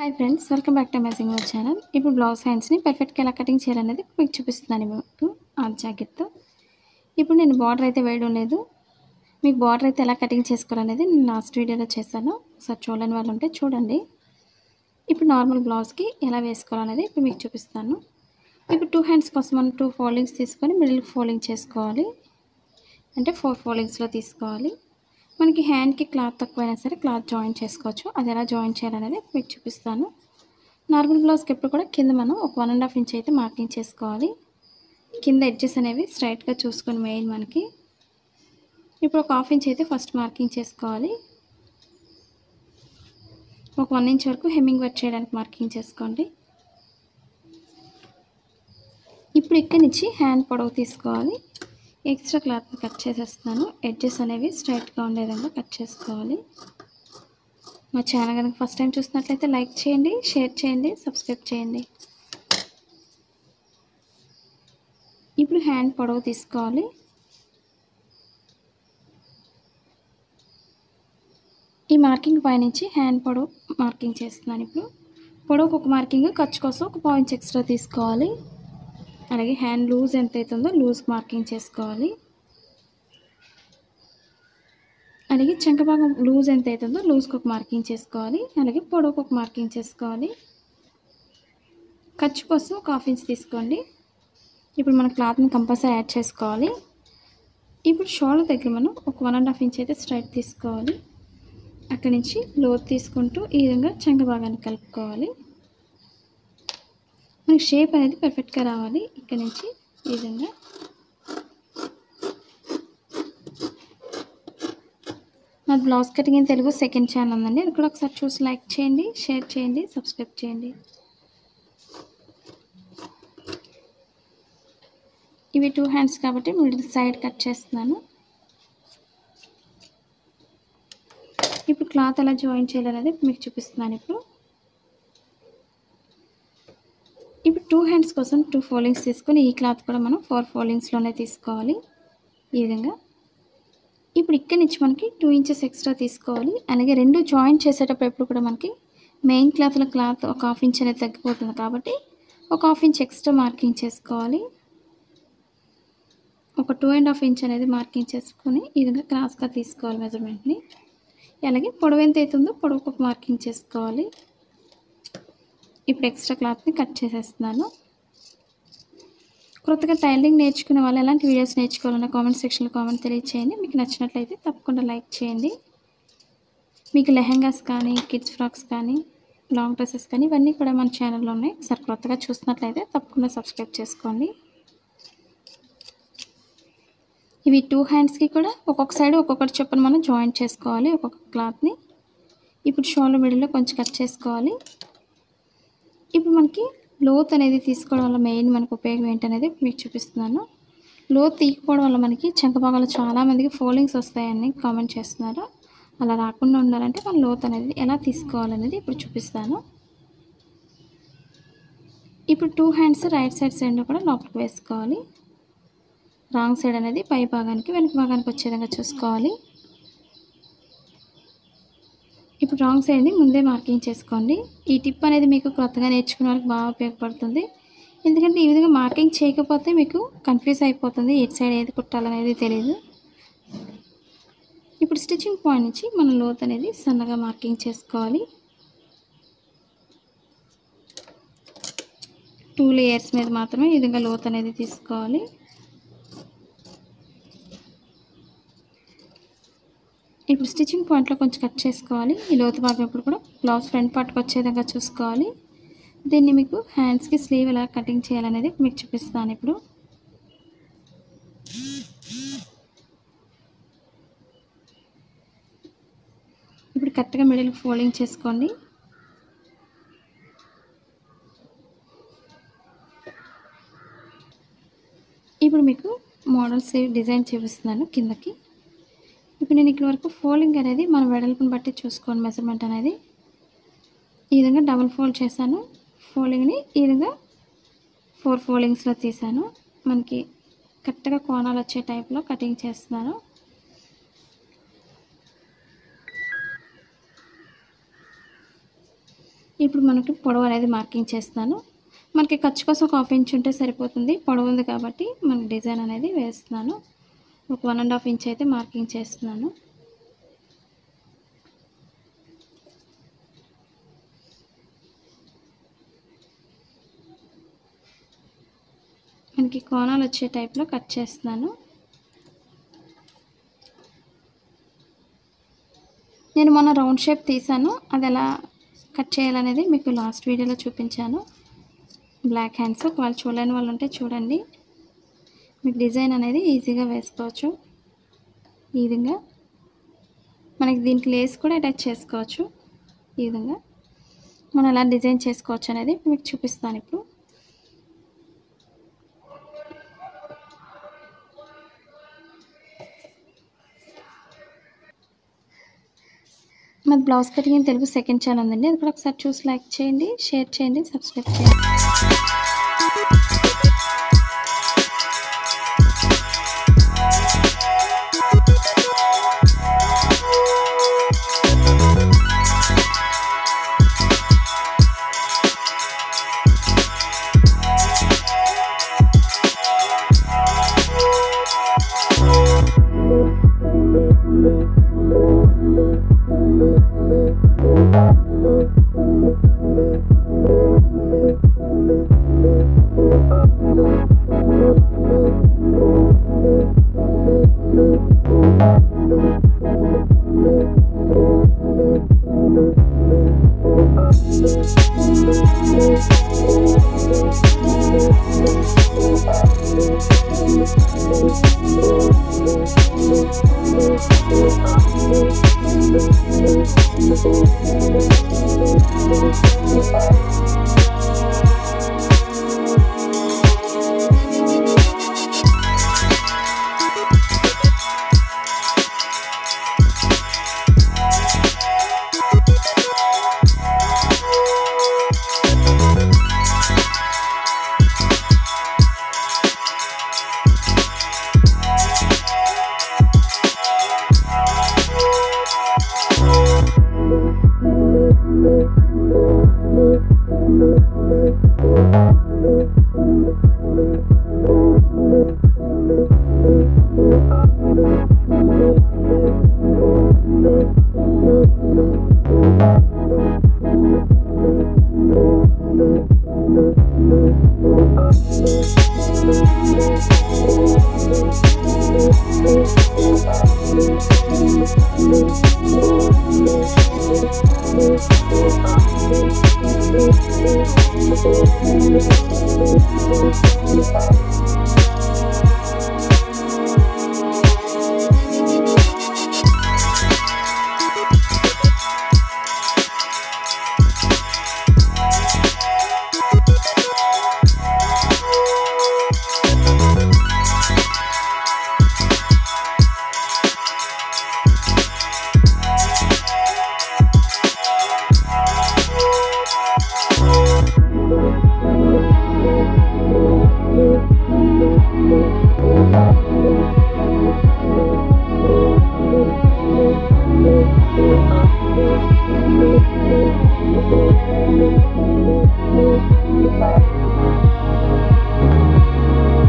Hi friends welcome back to amazing world channel ఇప్పుడు blouse హ్యాండ్స్ని పర్ఫెక్ట్గా ఎలా కటింగ్ చేయాలనేది మీకు చూపిస్తున్నాను మీకు ఆ జాకెట్తో ఇప్పుడు నేను బార్డర్ అయితే వేయడం లేదు మీకు బార్డర్ అయితే ఎలా కటింగ్ చేసుకోవాలనేది నేను లాస్ట్ వీడియోలో చేశాను ఒకసారి చూడని వాళ్ళు ఉంటే చూడండి ఇప్పుడు నార్మల్ బ్లౌజ్కి ఎలా వేసుకోవాలనేది ఇప్పుడు మీకు చూపిస్తాను ఇప్పుడు టూ హ్యాండ్స్ కోసం మనం టూ ఫోల్డింగ్స్ తీసుకొని మిడిల్ ఫోల్డింగ్ చేసుకోవాలి అంటే ఫోర్ ఫోల్డింగ్స్లో తీసుకోవాలి మనకి హ్యాండ్కి క్లాత్ తక్కువైనా సరే క్లాత్ జాయిన్ చేసుకోవచ్చు అది ఎలా జాయిన్ చేయాలనేది మీకు చూపిస్తాను నార్మల్ బ్లౌజ్కి ఎప్పుడు కూడా కింద మనం ఒక వన్ అండ్ హాఫ్ ఇంచ్ అయితే మార్కింగ్ చేసుకోవాలి కింద ఎడ్జెస్ అనేవి స్ట్రైట్గా చూసుకొని మెయిన్ మనకి ఇప్పుడు ఒక హాఫ్ ఇంచ్ అయితే ఫస్ట్ మార్కింగ్ చేసుకోవాలి ఒక వన్ ఇంచ్ వరకు హెమ్మింగ్ వర్క్ చేయడానికి మార్కింగ్ చేసుకోండి ఇప్పుడు ఇక్కడి నుంచి హ్యాండ్ పొడవు తీసుకోవాలి ఎక్స్ట్రా క్లాత్ని కట్ చేసేస్తున్నాను ఎడ్జెస్ అనేవి స్ట్రైట్గా ఉండే విధంగా కట్ చేసుకోవాలి మా ఛానల్ కనుక ఫస్ట్ టైం చూసినట్లయితే లైక్ చేయండి షేర్ చేయండి సబ్స్క్రైబ్ చేయండి ఇప్పుడు హ్యాండ్ పొడవు తీసుకోవాలి ఈ మార్కింగ్ పైనుంచి హ్యాండ్ పొడవు మార్కింగ్ చేస్తున్నాను ఇప్పుడు పొడవుకు ఒక మార్కింగ్ ఖర్చు కోసం ఒక పాయింట్స్ ఎక్స్ట్రా తీసుకోవాలి అలాగే హ్యాండ్ లూజ్ ఎంత అవుతుందో లూజ్ మార్కింగ్ చేసుకోవాలి అలాగే చంక భాగం లూజ్ ఎంత అవుతుందో లూజ్కి ఒక మార్కింగ్ చేసుకోవాలి అలాగే పొడవుకు ఒక మార్కింగ్ చేసుకోవాలి ఖర్చు కోసం ఒక హాఫ్ ఇంచ్ తీసుకోండి ఇప్పుడు మన క్లాత్ని కంపల్సరీ యాడ్ చేసుకోవాలి ఇప్పుడు షోల్డర్ దగ్గర మనం ఒక వన్ అండ్ హాఫ్ ఇంచ్ అయితే స్ట్రైట్ తీసుకోవాలి అక్కడి నుంచి లోతు తీసుకుంటూ ఈ విధంగా చంక భాగాన్ని కలుపుకోవాలి మనకి షేప్ అనేది పర్ఫెక్ట్గా రావాలి ఇక్కడ నుంచి ఈ విధంగా నా blouse cutting in Telugu second channel ఉందండి అది కూడా ఒకసారి చూసి లైక్ చేయండి షేర్ చేయండి సబ్స్క్రైబ్ చేయండి ఇవి టూ హ్యాండ్స్ కాబట్టి మిడిల్ సైడ్ కట్ చేస్తున్నాను ఇప్పుడు క్లాత్ ఎలా జాయిన్ చేయాలనేది మీకు చూపిస్తున్నాను ఇప్పుడు ఇప్పుడు టూ హ్యాండ్స్ కోసం టూ ఫోల్డింగ్స్ తీసుకొని ఈ క్లాత్ కూడా మనం ఫోర్ ఫోల్డింగ్స్లోనే తీసుకోవాలి ఈ విధంగా ఇప్పుడు ఇక్కడి నుంచి మనకి టూ ఇంచెస్ ఎక్స్ట్రా తీసుకోవాలి అలాగే రెండు జాయిన్ చేసేటప్పుడు ఎప్పుడు కూడా మనకి మెయిన్ క్లాత్లో క్లాత్ ఒక హాఫ్ ఇంచ్ అనేది తగ్గిపోతుంది కాబట్టి ఒక హాఫ్ ఇంచ్ ఎక్స్ట్రా మార్కింగ్ చేసుకోవాలి ఒక టూ అండ్ హాఫ్ ఇంచ్ అనేది మార్కింగ్ చేసుకొని ఈ విధంగా క్రాస్గా తీసుకోవాలి మెజర్మెంట్ని అలాగే పొడవు ఎంత అవుతుందో పొడవుకు ఒక మార్కింగ్ చేసుకోవాలి ఇప్పుడు ఎక్స్ట్రా క్లాత్ని కట్ చేసేస్తున్నాను కొత్తగా టైలరింగ్ నేర్చుకునే వాళ్ళు ఎలాంటి వీడియోస్ నేర్చుకోవాలన్న కామెంట్ సెక్షన్లో కామెంట్ తెలియచేయండి మీకు నచ్చినట్లయితే తప్పకుండా లైక్ చేయండి మీకు లెహెంగాస్ కానీ కిడ్స్ ఫ్రాక్స్ కానీ లాంగ్ డ్రెస్సెస్ కానీ ఇవన్నీ కూడా మన ఛానల్లో ఉన్నాయి ఒకసారి కొత్తగా చూసినట్లయితే తప్పకుండా సబ్స్క్రైబ్ చేసుకోండి ఇవి టూ హ్యాండ్స్కి కూడా ఒక్కొక్క సైడ్ ఒక్కొక్కటి చొప్పున మనం జాయింట్ చేసుకోవాలి ఒక్కొక్క క్లాత్ని ఇప్పుడు షోల్డర్ మిడిల్లో కొంచెం కట్ చేసుకోవాలి ఇప్పుడు మనకి లోత్ అనేది తీసుకోవడం వల్ల మెయిన్ మనకు ఉపయోగం ఏంటనేది మీకు చూపిస్తున్నాను లోత్ తీయకపోవడం వల్ల మనకి చంక భాగాలు చాలామందికి ఫోల్డింగ్స్ వస్తాయని కామెంట్ చేస్తున్నారు అలా రాకుండా ఉండాలంటే మన లోత్ అనేది ఎలా తీసుకోవాలనేది ఇప్పుడు చూపిస్తాను ఇప్పుడు two hands right side side కూడా లోపలికి వేసుకోవాలి రాంగ్ సైడ్ అనేది పై భాగానికి వెనుక భాగానికి వచ్చే విధంగా చూసుకోవాలి ఇప్పుడు రాంగ్ సైడ్ని ముందే మార్కింగ్ చేసుకోండి ఈ టిప్ అనేది మీకు కొత్తగా నేర్చుకునే వాళ్ళకి బాగా ఉపయోగపడుతుంది ఎందుకంటే ఈ విధంగా మార్కింగ్ చేయకపోతే మీకు కన్ఫ్యూజ్ అయిపోతుంది ఎటు సైడ్ ఏది కుట్టాలనేది తెలియదు ఇప్పుడు స్టిచ్చింగ్ పాయింట్ నుంచి మన లోత్ అనేది సన్నగా మార్కింగ్ చేసుకోవాలి టూ లేయర్స్ మీద మాత్రమే ఈ విధంగా లోత్ అనేది తీసుకోవాలి ఇప్పుడు స్టిచ్చింగ్ పాయింట్లో కొంచెం కట్ చేసుకోవాలి ఈ లోతు భాగం ఇప్పుడు కూడా బ్లౌజ్ ఫ్రంట్ పార్ట్కి వచ్చే విధంగా చూసుకోవాలి దీన్ని మీకు హ్యాండ్స్కి స్లీవ్ ఎలా కటింగ్ చేయాలనేది మీకు చూపిస్తాను ఇప్పుడు ఇప్పుడు కరెక్ట్గా మిడిల్ ఫోల్డింగ్ చేసుకోండి ఇప్పుడు మీకు మోడల్స్ డిజైన్ చూపిస్తున్నాను కిందకి ఇప్పుడు నేను ఇక్కడ వరకు ఫోల్డింగ్ అనేది మన వెడల్పుని బట్టి చూసుకోండి మెజర్మెంట్ అనేది ఈ విధంగా డబుల్ ఫోల్డ్ చేశాను ఫోల్డింగ్ని ఈ విధంగా ఫోర్ ఫోల్డింగ్స్లో తీసాను మనకి కరెక్ట్గా కోణాలు వచ్చే టైప్లో కటింగ్ చేస్తున్నాను ఈ ఇప్పుడు మనకి పొడవు అనేది మార్కింగ్ చేస్తున్నాను మనకి ఖర్చు కోసం ఒక హాఫ్ ఇంచ్ ఉంటే సరిపోతుంది పొడవు ఉంది కాబట్టి మనకి డిజైన్ అనేది వేస్తున్నాను ఒక వన్ అండ్ హాఫ్ ఇంచ్ అయితే మార్కింగ్ చేస్తున్నాను మనకి కోణాలు వచ్చే టైప్లో కట్ చేస్తున్నాను నేను మొన్న రౌండ్ షేప్ తీసాను అది ఎలా కట్ చేయాలనేది మీకు లాస్ట్ వీడియోలో చూపించాను బ్లాక్ హ్యాండ్స్ ఒకవేళ చూడలేని వాళ్ళు ఉంటే చూడండి మీకు డిజైన్ అనేది ఈజీగా వేసుకోవచ్చు ఈ విధంగా మనకి దీనికి లేస్ కూడా అటాచ్ చేసుకోవచ్చు ఈ విధంగా మనం ఎలా డిజైన్ చేసుకోవచ్చు అనేది మీకు చూపిస్తాను ఇప్పుడు మాది blouse cutting in Telugu second channel ఉందండి అది కూడా ఒకసారి చూసి లైక్ చేయండి షేర్ చేయండి సబ్స్క్రైబ్ చేయండి Thank you.